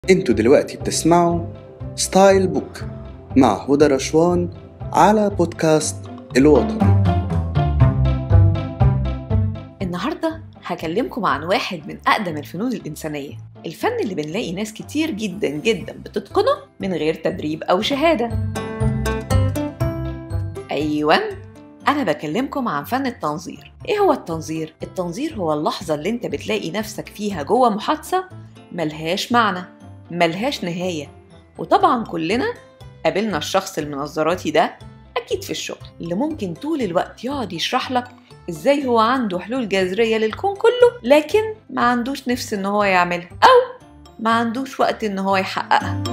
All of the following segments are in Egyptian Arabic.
انتوا دلوقتي بتسمعوا ستايل بوك مع هدى رشوان على بودكاست الوطن النهاردة هكلمكم عن واحد من أقدم الفنون الإنسانية الفن اللي بنلاقي ناس كتير جدا جدا بتتقنه من غير تدريب أو شهادة أيوة أنا بكلمكم عن فن التنظير إيه هو التنظير؟ التنظير هو اللحظة اللي أنت بتلاقي نفسك فيها جوه محادثة ملهاش معنى ملهاش نهاية وطبعا كلنا قابلنا الشخص المنظراتي ده أكيد في الشغل اللي ممكن طول الوقت يقعد يشرح لك إزاي هو عنده حلول جذرية للكون كله لكن ما عندوش نفس إن هو يعملها أو ما عندوش وقت إن هو يحققها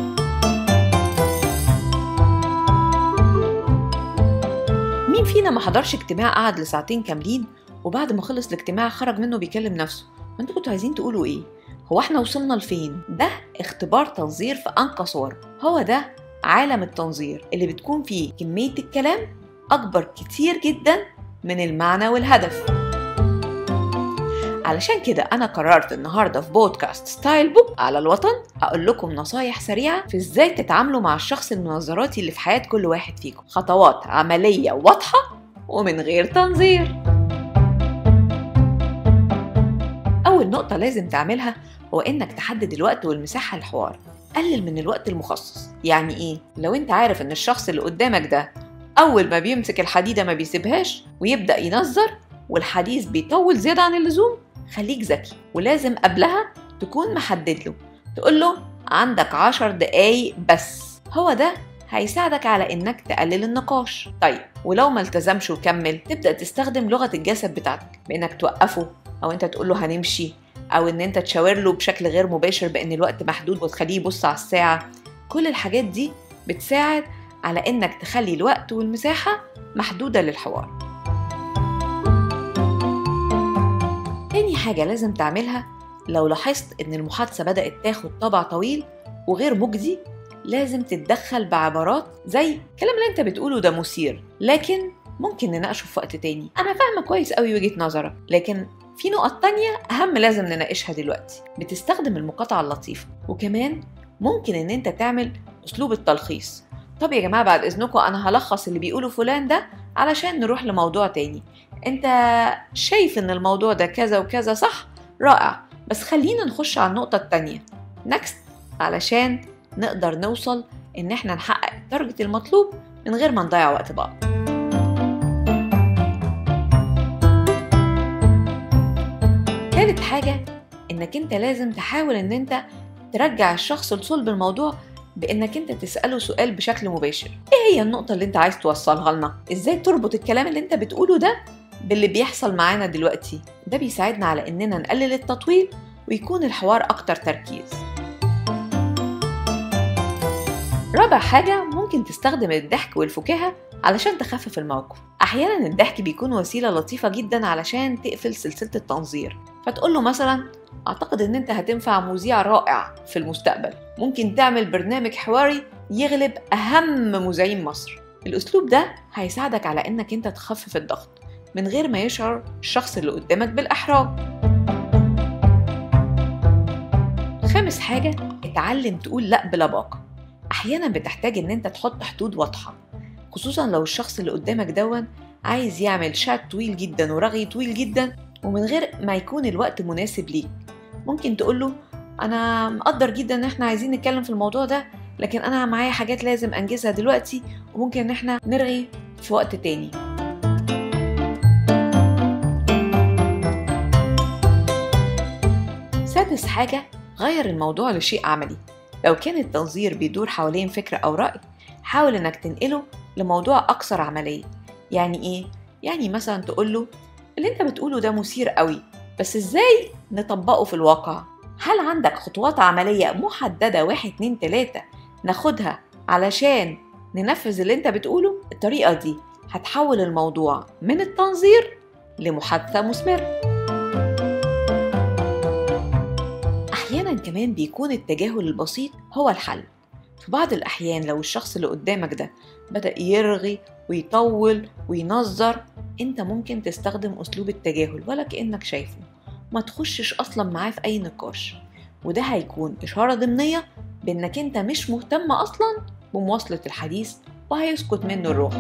مين فينا ما حضرش اجتماع قعد لساعتين كاملين وبعد ما خلص الاجتماع خرج منه بيكلم نفسه ما انتوا كنتوا عايزين تقولوا ايه هو احنا وصلنا لفين ده اختبار تنظير في انقى صوره هو ده عالم التنظير اللي بتكون فيه كميه الكلام اكبر كتير جدا من المعنى والهدف علشان كده انا قررت النهارده في بودكاست ستايل بوك على الوطن اقول لكم نصايح سريعه في ازاي تتعاملوا مع الشخص المنظراتي اللي في حياه كل واحد فيكم خطوات عمليه واضحه ومن غير تنظير اول نقطه لازم تعملها هو انك تحدد الوقت والمساحه للحوار قلل من الوقت المخصص يعني ايه لو انت عارف ان الشخص اللي قدامك ده اول ما بيمسك الحديده ما بيسيبهاش ويبدا ينظر والحديث بيطول زياده عن اللزوم خليك ذكي ولازم قبلها تكون محدد له تقول له عندك عشر دقايق بس هو ده هيساعدك على انك تقلل النقاش طيب ولو ما التزمش وكمل تبدا تستخدم لغه الجسد بتاعتك بانك توقفه او انت تقول له هنمشي او ان انت تشاور له بشكل غير مباشر بان الوقت محدود وتخليه يبص على الساعه كل الحاجات دي بتساعد على انك تخلي الوقت والمساحه محدوده للحوار تاني حاجه لازم تعملها لو لاحظت ان المحادثه بدات تاخد طابع طويل وغير مجدي لازم تتدخل بعبارات زي الكلام اللي انت بتقوله ده مثير لكن ممكن نناقشه في وقت تاني انا فاهمه كويس قوي وجهه نظرك لكن في نقط تانية أهم لازم نناقشها دلوقتي بتستخدم المقاطعة اللطيفة وكمان ممكن إن أنت تعمل أسلوب التلخيص طب يا جماعة بعد إذنكم أنا هلخص اللي بيقوله فلان ده علشان نروح لموضوع تاني أنت شايف إن الموضوع ده كذا وكذا صح؟ رائع بس خلينا نخش على النقطة التانية نكست علشان نقدر نوصل إن إحنا نحقق التارجت المطلوب من غير ما نضيع وقت بعض تالت حاجة إنك أنت لازم تحاول إن أنت ترجع الشخص لصلب الموضوع بإنك أنت تسأله سؤال بشكل مباشر إيه هي النقطة اللي أنت عايز توصلها لنا؟ إزاي تربط الكلام اللي أنت بتقوله ده باللي بيحصل معانا دلوقتي؟ ده بيساعدنا على إننا نقلل التطويل ويكون الحوار أكتر تركيز رابع حاجة ممكن تستخدم الضحك والفكاهة علشان تخفف الموقف أحيانا الضحك بيكون وسيلة لطيفة جدا علشان تقفل سلسلة التنظير فتقول له مثلا أعتقد إن أنت هتنفع مذيع رائع في المستقبل ممكن تعمل برنامج حواري يغلب أهم مذيعين مصر الأسلوب ده هيساعدك على إنك أنت تخفف الضغط من غير ما يشعر الشخص اللي قدامك بالإحراج خامس حاجة اتعلم تقول لأ بلباقة أحيانا بتحتاج إن أنت تحط حدود واضحة خصوصا لو الشخص اللي قدامك دون عايز يعمل شات طويل جدا ورغي طويل جدا ومن غير ما يكون الوقت مناسب ليك ممكن تقوله انا مقدر جدا ان احنا عايزين نتكلم في الموضوع ده لكن انا معايا حاجات لازم انجزها دلوقتي وممكن ان احنا نرغي في وقت تاني سادس حاجة غير الموضوع لشيء عملي لو كان التنظير بيدور حوالين فكرة أو رأي حاول إنك تنقله لموضوع أكثر عملية يعني إيه؟ يعني مثلا تقوله اللي أنت بتقوله ده مثير قوي بس إزاي نطبقه في الواقع؟ هل عندك خطوات عملية محددة واحد اتنين تلاتة ناخدها علشان ننفذ اللي أنت بتقوله؟ الطريقة دي هتحول الموضوع من التنظير لمحادثة مثمرة أحيانا كمان بيكون التجاهل البسيط هو الحل في بعض الأحيان لو الشخص اللي قدامك ده بدأ يرغي ويطول وينظر انت ممكن تستخدم أسلوب التجاهل ولا كأنك شايفه ما تخشش أصلا معاه في أي نقاش وده هيكون إشارة ضمنية بانك انت مش مهتم اصلا بمواصلة الحديث وهيسكت منه الروح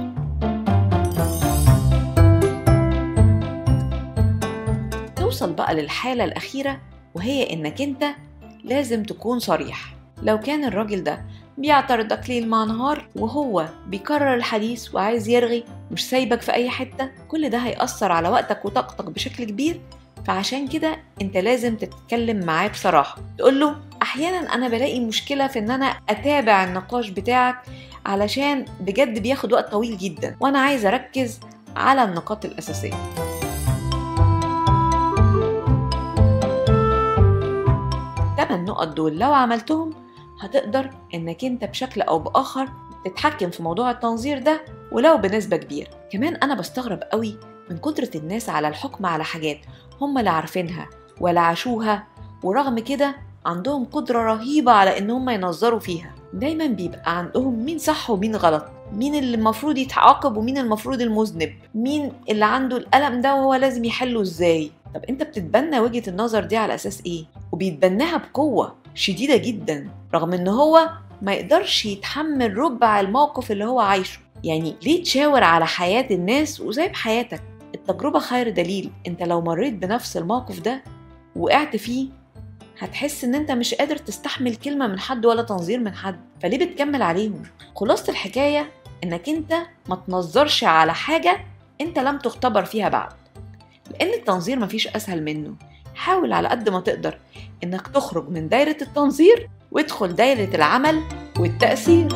توصل بقى للحالة الأخيرة وهي إنك أنت لازم تكون صريح لو كان الراجل ده بيعترضك ليل مع نهار وهو بيكرر الحديث وعايز يرغي مش سايبك في أي حتة كل ده هيأثر على وقتك وطاقتك بشكل كبير فعشان كده انت لازم تتكلم معاه بصراحة تقول له أحيانا أنا بلاقي مشكلة في إن أنا أتابع النقاش بتاعك علشان بجد بياخد وقت طويل جدا وأنا عايز أركز على النقاط الأساسية الثمان نقط دول لو عملتهم هتقدر انك انت بشكل او باخر تتحكم في موضوع التنظير ده ولو بنسبة كبيرة كمان انا بستغرب قوي من قدرة الناس على الحكم على حاجات هم لا عارفينها ولا عاشوها ورغم كده عندهم قدرة رهيبة على ان هم ينظروا فيها دايما بيبقى عندهم مين صح ومين غلط مين اللي المفروض يتعاقب ومين المفروض المذنب مين اللي عنده الألم ده وهو لازم يحله ازاي طب انت بتتبنى وجهة النظر دي على اساس ايه وبيتبناها بقوة شديدة جدا رغم ان هو ما يقدرش يتحمل ربع الموقف اللي هو عايشه يعني ليه تشاور على حياة الناس وسايب حياتك التجربة خير دليل انت لو مريت بنفس الموقف ده وقعت فيه هتحس ان انت مش قادر تستحمل كلمة من حد ولا تنظير من حد فليه بتكمل عليهم خلاصة الحكاية انك انت ما تنظرش على حاجة انت لم تختبر فيها بعد لان التنظير مفيش اسهل منه حاول على قد ما تقدر انك تخرج من دايرة التنظير وادخل دايرة العمل والتأثير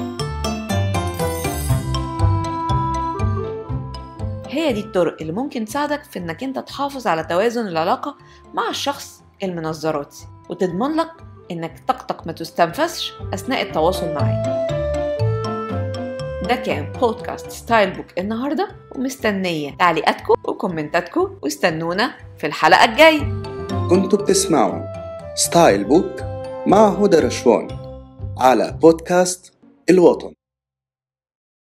هي دي الطرق اللي ممكن تساعدك في انك انت تحافظ على توازن العلاقة مع الشخص المنظراتي وتضمن لك انك طاقتك ما تستنفذش اثناء التواصل معاه ده كان بودكاست ستايل بوك النهارده ومستنيه تعليقاتكم وكومنتاتكم واستنونا في الحلقه الجايه كنتوا بتسمعوا ستايل بوك مع هدى رشوان على بودكاست الوطن